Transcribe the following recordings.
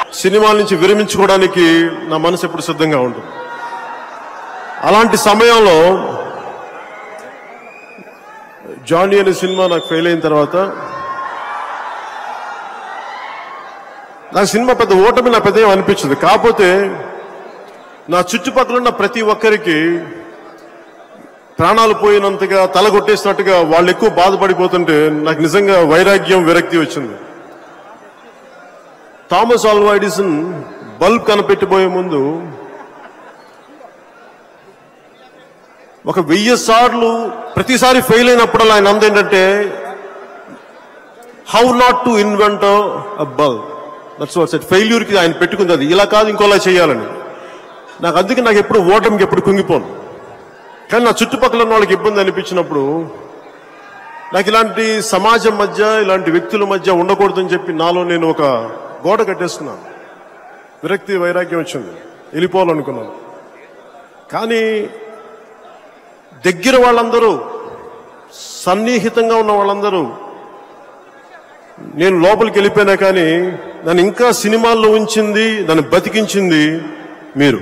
సినిమాల నుంచి విరమించుకోవడానికి నా మనసు ఎప్పుడు సిద్ధంగా ఉంటుంది అలాంటి సమయంలో జానీ అనే సినిమా నాకు ఫెయిల్ అయిన తర్వాత నాకు సినిమా పెద్ద ఓటమి నా పెద్ద ఏం అనిపించదు కాకపోతే నా చుట్టుపక్కల ఉన్న ప్రతి ఒక్కరికి ప్రాణాలు పోయినంతగా తల కొట్టేసినట్టుగా వాళ్ళు ఎక్కువ బాధపడిపోతుంటే నాకు నిజంగా వైరాగ్యం విరక్తి వచ్చింది థామస్ ఆల్వా ఎడిసన్ బల్బ్ కనిపెట్టిపోయే ముందు ఒక వెయ్యి సార్లు ప్రతిసారి ఫెయిల్ అయినప్పుడు ఆయన అంద ఏంటంటే how not to invent a bulb that's what set ఫెయిల్యూర్కి ఆయన పెట్టుకుంది అది ఇలా కాదు ఇంకోలా చేయాలని నాకు అందుకే నాకు ఎప్పుడు ఓటమికి ఎప్పుడు కుంగిపోను కానీ నా చుట్టుపక్కల ఉన్న వాళ్ళకి ఇబ్బంది అనిపించినప్పుడు నాకు ఇలాంటి సమాజం మధ్య ఇలాంటి వ్యక్తుల మధ్య ఉండకూడదని చెప్పి నాలో నేను ఒక గోడ కట్టేసుకున్నాను విరక్తి వైరాగ్యం వచ్చింది వెళ్ళిపోవాలనుకున్నాను కానీ దగ్గర వాళ్ళందరూ సన్నిహితంగా ఉన్న వాళ్ళందరూ నేను లోపలికి వెళ్ళిపోయినా కానీ నన్ను ఇంకా సినిమాల్లో ఉంచింది నన్ను బతికించింది మీరు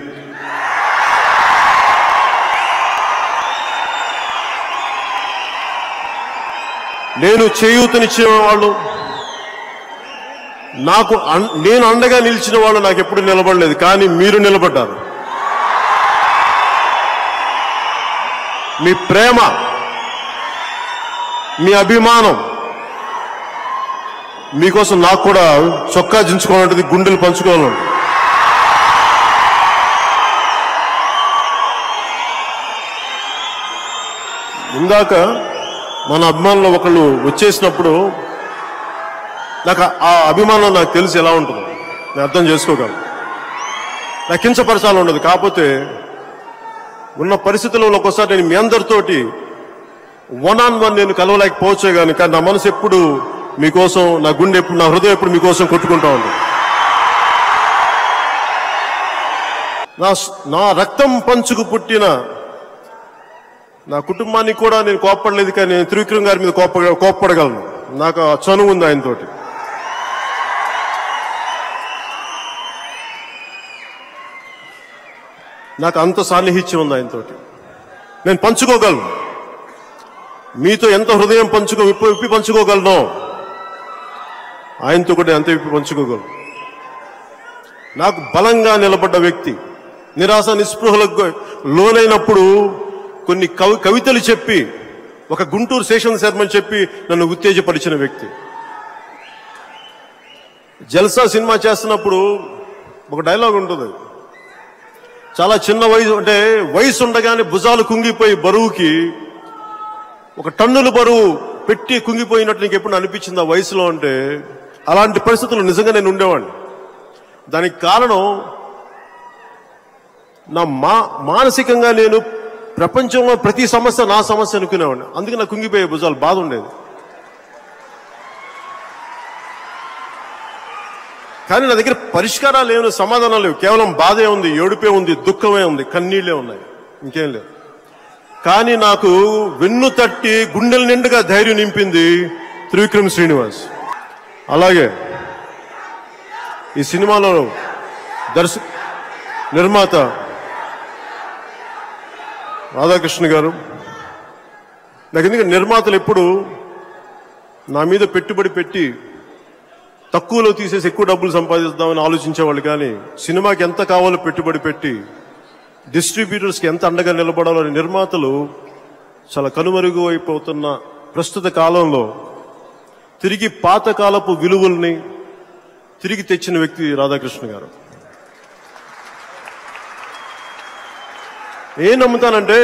నేను చేయూతనిచ్చే వాళ్ళు నాకు అన్- నేను అండగా నిలిచిన వాళ్ళు నాకు ఎప్పుడు నిలబడలేదు కానీ మీరు నిలబడ్డారు మీ ప్రేమ మీ అభిమానం మీకోసం నాకు కూడా చొక్కా దించుకోవాలంటది గుండెలు పంచుకోవాలంటే ఇందాక మన అభిమానులు ఒకళ్ళు వచ్చేసినప్పుడు నాకు ఆ- ఆ అభిమానం నాకు తెలిసి ఎలా ఉంటుందో నేను అర్థం చేసుకోగలను నాకు కించపరచాలి ఉండదు కాకపోతే ఉన్న పరిస్థితుల్లో ఒక్కోసారి నేను మీ అందరితోటి వన్ ఆన్ వన్ నేను కలవలేకపోవచ్చే కానీ కానీ నా మనసు ఎప్పుడు మీకోసం నా గుండె ఎప్పుడు నా హృదయం ఎప్పుడు మీకోసం కొట్టుకుంటా ఉంది నా స్- నా రక్తం పంచుకు పుట్టిన నా కుటుంబానికి కూడా నేను కోప్పడలేదు కానీ నేను త్రివిక్రమ్ గారి మీద కోప్ప కోప్పడగలను నాకు ఆ చనువు ఉంది ఆయనతోటి నాకు అంత సాన్నిహిత్యం ఉంది ఆయనతోటి నేను పంచుకోగలను మీతో ఎంత హృదయం పంచుకో విప్పి విప్పి పంచుకోగలను ఆయనతో కూడా అంత విప్పి పంచుకోగలను నాకు బలంగా నిలబడ్డ వ్యక్తి నిరాశ నిస్పృహలకు లోనైనప్పుడు కొన్ని కవి కవితలు చెప్పి ఒక గుంటూరు శేషన్ శర్మ అని చెప్పి నన్ను ఉత్తేజపరిచిన వ్యక్తి జల్సా సినిమా చేస్తున్నప్పుడు ఒక డైలాగ్ ఉంటుంది చాలా చిన్న వయసు అంటే వయసు ఉండగానే భుజాలు కుంగిపోయి బరువుకి ఒక టన్నుల బరువు పెట్టి కుంగిపోయినట్లు నీకు ఎప్పుడు అనిపించింది ఆ వయసులో అంటే అలాంటి పరిస్థితులు నిజంగా నేను ఉండేవాడిని దానికి కారణం నా మా మానసికంగా నేను ప్రపంచంలో ప్రతి సమస్య నా సమస్య అనుకునేవాడిని అందుకే నాకు కుంగిపోయే భుజాలు బాధ ఉండేది కానీ నా దగ్గర పరిష్కారాలు లేవు సమాధానం లేవు కేవలం బాధే ఉంది ఏడుపే ఉంది దుఃఖమే ఉంది కన్నీళ్లే ఉన్నాయి ఇంకేం లేవు కానీ నాకు వెన్ను తట్టి గుండెల నిండుగా ధైర్యం నింపింది త్రివిక్రమ్ శ్రీనివాస్ అలాగే ఈ సినిమాలో దర్శ నిర్మాత రాధాకృష్ణ గారు నాకు ఎందుకంటే నిర్మాతలు ఎప్పుడు నా మీద పెట్టుబడి పెట్టి తక్కువలో తీసేసి ఎక్కువ డబ్బులు సంపాదిద్దామని ఆలోచించేవాళ్ళు కానీ సినిమాకి ఎంత కావాలో పెట్టుబడి పెట్టి డిస్ట్రిబ్యూటర్స్కి ఎంత అండగా నిలబడాలో అని నిర్మాతలు చాలా కనుమరుగు అయిపోతున్న ప్రస్తుత కాలంలో తిరిగి పాతకాలపు విలువల్ని తిరిగి తెచ్చిన వ్యక్తి రాధాకృష్ణ గారు ఏం నమ్ముతానంటే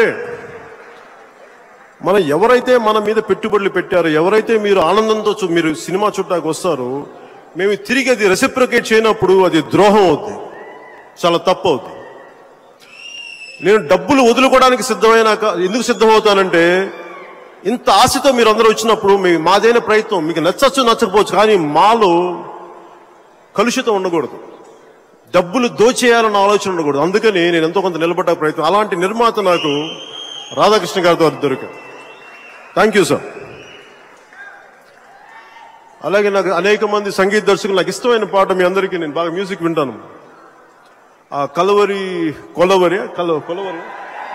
మనం ఎవరైతే మన మీద పెట్టుబడులు పెట్టారో ఎవరైతే మీరు ఆనందంతో చూ- మీరు సినిమా చుట్టాకు వస్తారో మేము తిరిగి అది రెసిప్రొకేట్ చేయనప్పుడు అది ద్రోహం అవుద్ది చాలా తప్పు అవుద్ది నేను డబ్బులు వదులుకోవడానికి సిద్ధమైనాక ఎందుకు సిద్ధమవుతానంటే ఇంత ఆశతో మీరు అందరూ వచ్చినప్పుడు మీ మాదైన ప్రయత్నం మీకు నచ్చచ్చు నచ్చకపోవచ్చు కానీ మాలో కలుషితం ఉండకూడదు డబ్బులు దోచేయాలన్న ఆలోచన ఉండకూడదు అందుకని నేను ఎంతో కొంత నిలబడ్డ ప్రయత్నం అలాంటి నిర్మాత నాకు రాధాకృష్ణ గారితో దొరికారు థ్యాంక్ యూ సార్ అలాగే నాకు అనేక మంది సంగీత దర్శకులు నాకు ఇష్టమైన పాట మీ అందరికీ నేను బాగా మ్యూజిక్ వింటాను ఆ కలవరి కొలవరి కల కొలవరి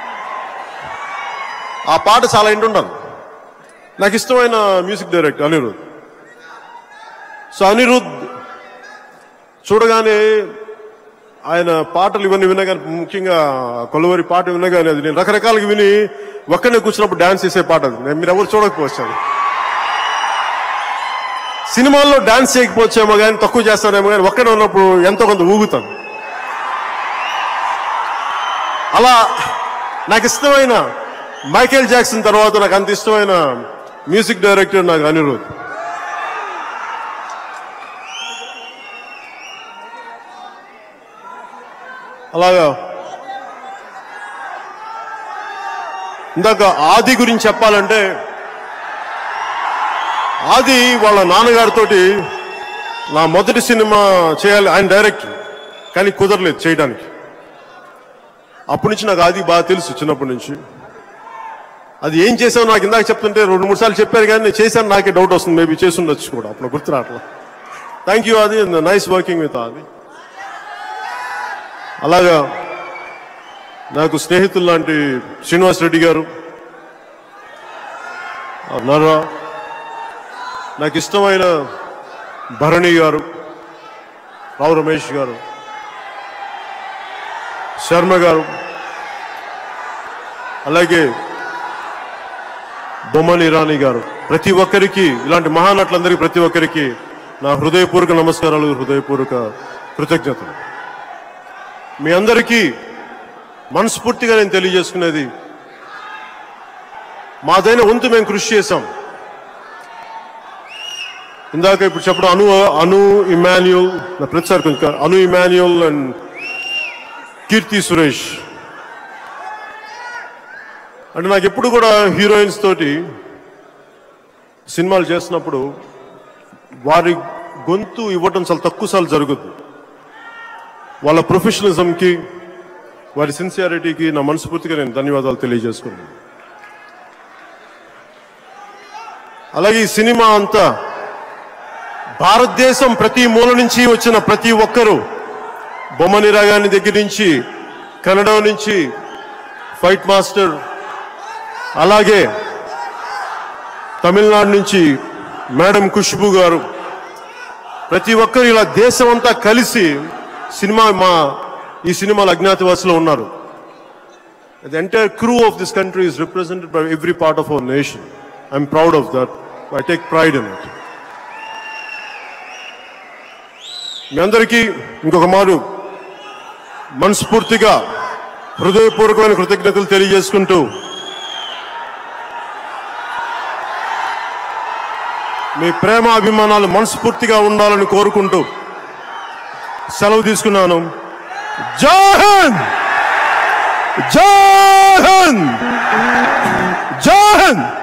ఆ పాట చాలా వింటుంటాను నాకు ఇష్టమైన music director Anirudh so Anirudh చూడగానే ఆయన పాటలు ఇవన్నీ వినగానే ముఖ్యంగా కొలవరి పాట వినగానే అది నేను రకరకాలుగా విని ఒక్కనే కూర్చున్నప్పుడు డాన్స్ చేసే పాట అది నేను మీరు ఎవరు చూడకపోవచ్చు అది. సినిమాల్లో డాన్స్ చేయకపోవచ్చేమో కానీ తక్కువ చేస్తానేమో కానీ ఒక్కడే ఉన్నప్పుడు ఎంతో కొంత ఊగుతాను అలా నాకు ఇష్టమైన మైకేల్ జాక్సన్ తర్వాత నాకు అంత ఇష్టమైన మ్యూజిక్ డైరెక్టర్ నాకు అనిరుద్ అలాగా ఇందాక ఆది గురించి చెప్పాలంటే ఆది వాళ్ళ నాన్నగారితోటి నా మొదటి సినిమా చేయాలి ఆయన డైరెక్టర్ కానీ కుదరలేదు చేయడానికి అప్పటి నుంచి నాకు ఆది బాగా తెలుసు చిన్నప్పటి నుంచి అది ఏం చేసావు నాకు ఇందాక చెప్తుంటే రెండు మూడు సార్లు చెప్పారు కానీ నేను చేశాను నాకే డౌట్ వస్తుంది మేబీ చేసి ఉండొచ్చు కూడా అప్పుడు గుర్తు రావట్లా thank you Aadi nice working with Aadi అలాగా నాకు స్నేహితులు లాంటి శ్రీనివాస్ రెడ్డి గారు నర్రా నాకు ఇష్టమైన భరణి గారు రావు రమేష్ గారు శర్మ గారు అలాగే బొమ్మని ఇరానీ గారు ప్రతి ఒక్కరికి ఇలాంటి మహానటులందరికీ ప్రతి ఒక్కరికి నా హృదయపూర్వక నమస్కారాలు హృదయపూర్వక కృతజ్ఞతలు మీ అందరికీ మనస్ఫూర్తిగా నేను తెలియజేసుకునేది మాదైన వంతు మేము కృషి చేశాం ఇందాక ఇప్పుడు చెప్పడం అను అను ఇమాన్యుల్ నా ప్రతిసారి కొంచెం అను ఇమాన్యుల్ అండ్ కీర్తి సురేష్ అంటే నాకు ఎప్పుడు కూడా హీరోయిన్స్ తోటి సినిమాలు చేస్తున్నప్పుడు వారి గొంతు ఇవ్వటం చాలా తక్కువ సార్లు జరుగుతుంది వాళ్ళ ప్రొఫెషనలిజంకి వారి సిన్సియారిటీకి నా మనస్ఫూర్తిగా నేను ధన్యవాదాలు తెలియజేసుకున్నాను అలాగే ఈ సినిమా అంతా భారతదేశం ప్రతి మూల నుంచి వచ్చిన ప్రతి ఒక్కరూ బొమ్మని రాగాని దగ్గర నుంచి కన్నడ నుంచి ఫైట్ మాస్టర్ అలాగే తమిళనాడు నుంచి మేడం ఖుష్బు గారు ప్రతి ఒక్కరు ఇలా దేశం అంతా కలిసి సినిమా మా ఈ సినిమాలో అజ్ఞాతవాసులో ఉన్నారు the entire crew of this country is represented by every part of our nation I'm proud of that I take pride in it మీ అందరికీ ఇంకొక మారు మనస్ఫూర్తిగా హృదయపూర్వకమైన కృతజ్ఞతలు తెలియజేసుకుంటూ మీ ప్రేమ అభిమానాలు మనస్ఫూర్తిగా ఉండాలని కోరుకుంటూ సెలవు తీసుకున్నాను జై హింద్ జై హింద్ జై హింద్